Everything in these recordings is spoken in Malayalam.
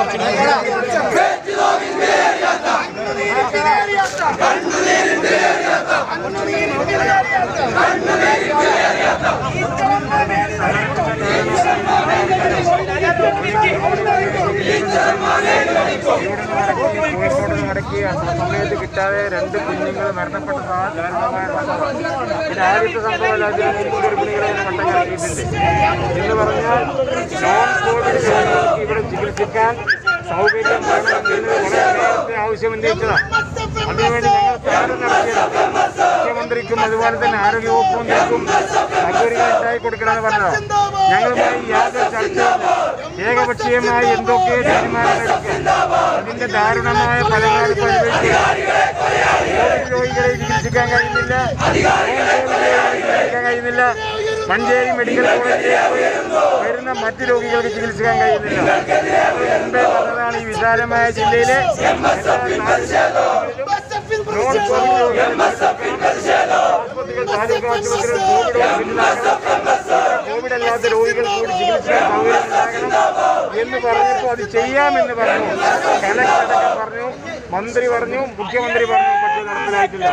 കോഴിക്കോട് നടക്കി സമയത്ത് കിട്ടാതെ രണ്ട് കുഞ്ഞുങ്ങൾ മരണപ്പെട്ട ദാരുണമായ സംഭവം ഇത് ആദ്യത്തെ സംഭവമല്ല അത് മുമ്പ് ഗർഭിണികളെ പട്ടം കലക്കിയിട്ടുണ്ട് എന്ന് പറഞ്ഞാൽ നോൺ കോവിഡ് രോഗികൾക്ക് ഇവിടെ ചികിത്സിക്കാൻ സൗകര്യം വേണം എന്ന് വളരെ നേരത്തെ ആവശ്യം ഉന്നയിച്ചതാണ് അതിനുവേണ്ടി ഞങ്ങൾ സമരം നടത്തിയതാണ് മുഖ്യമന്ത്രിക്കും അതുപോലെ തന്നെ ആരോഗ്യവകുപ്പ് മന്ത്രിക്കും സൗകര്യങ്ങൾ ഉണ്ടായി കൊടുക്കണമെന്ന് പറഞ്ഞതാണ് ഞങ്ങളുമായി യാതൊരു ചർച്ചയില്ല ഏകപക്ഷീയമായി എന്തൊക്കെ തീരുമാനമെടുക്കും അതിന്റെ ദാരുണമായ ഫലങ്ങൾ ഇപ്പോൾ അനുഭവിക്കുക കോവിഡ് രോഗികളെ ചികിത്സിക്കാൻ കഴിയുന്നില്ല നോൺ കോവിഡ് രോഗികളെ ചികിത്സിക്കാൻ കഴിയുന്നില്ല മഞ്ചേരി മെഡിക്കൽ കോളേജിലേക്ക് വരുന്ന മറ്റ് രോഗികൾക്ക് ചികിത്സിക്കാൻ കഴിയുന്നില്ല മുമ്പേ പറഞ്ഞതാണ് ഈ വിശാലമായ ജില്ലയിലെ എല്ലാ താലൂക്കുകളിലും നോൺ കോവിഡ് രോഗികളെ ആശുപത്രികൾ താലൂക്ക് ആശുപത്രികൾ കോവിഡ് ഹോസ്പിറ്റലാക്കണം കോവിഡ് അല്ലാത്ത രോഗികൾ കൂടി ചികിത്സിക്കാൻ സൗകര്യം ഉണ്ടാകണം എന്ന് പറഞ്ഞപ്പോൾ അത് ചെയ്യാമെന്ന് പറഞ്ഞു കലക്ടറൊക്കെ പറഞ്ഞു മന്ത്രി പറഞ്ഞു മുഖ്യമന്ത്രി പറഞ്ഞു പക്ഷേ നടപ്പിലായിട്ടില്ല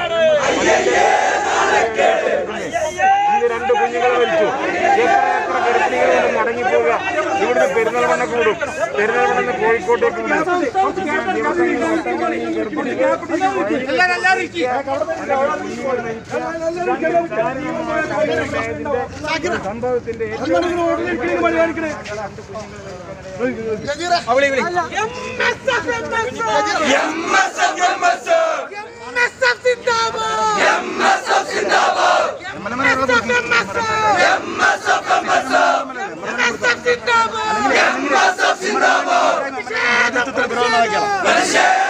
ഇന്ന് രണ്ട് കുഞ്ഞുങ്ങൾ മരിച്ചു എത്ര എത്ര ഗർഭിണികളൊന്നും മടങ്ങിപ്പോവുക ഇവിടുന്ന് പെരുന്നാൾമണ്ണ കൂടും പെരുന്നാൾമണ്ണെന്ന് കോഴിക്കോട്ടേക്ക് കൂടും സംഭവത്തിന്റെ ജിന്ദാബാദ്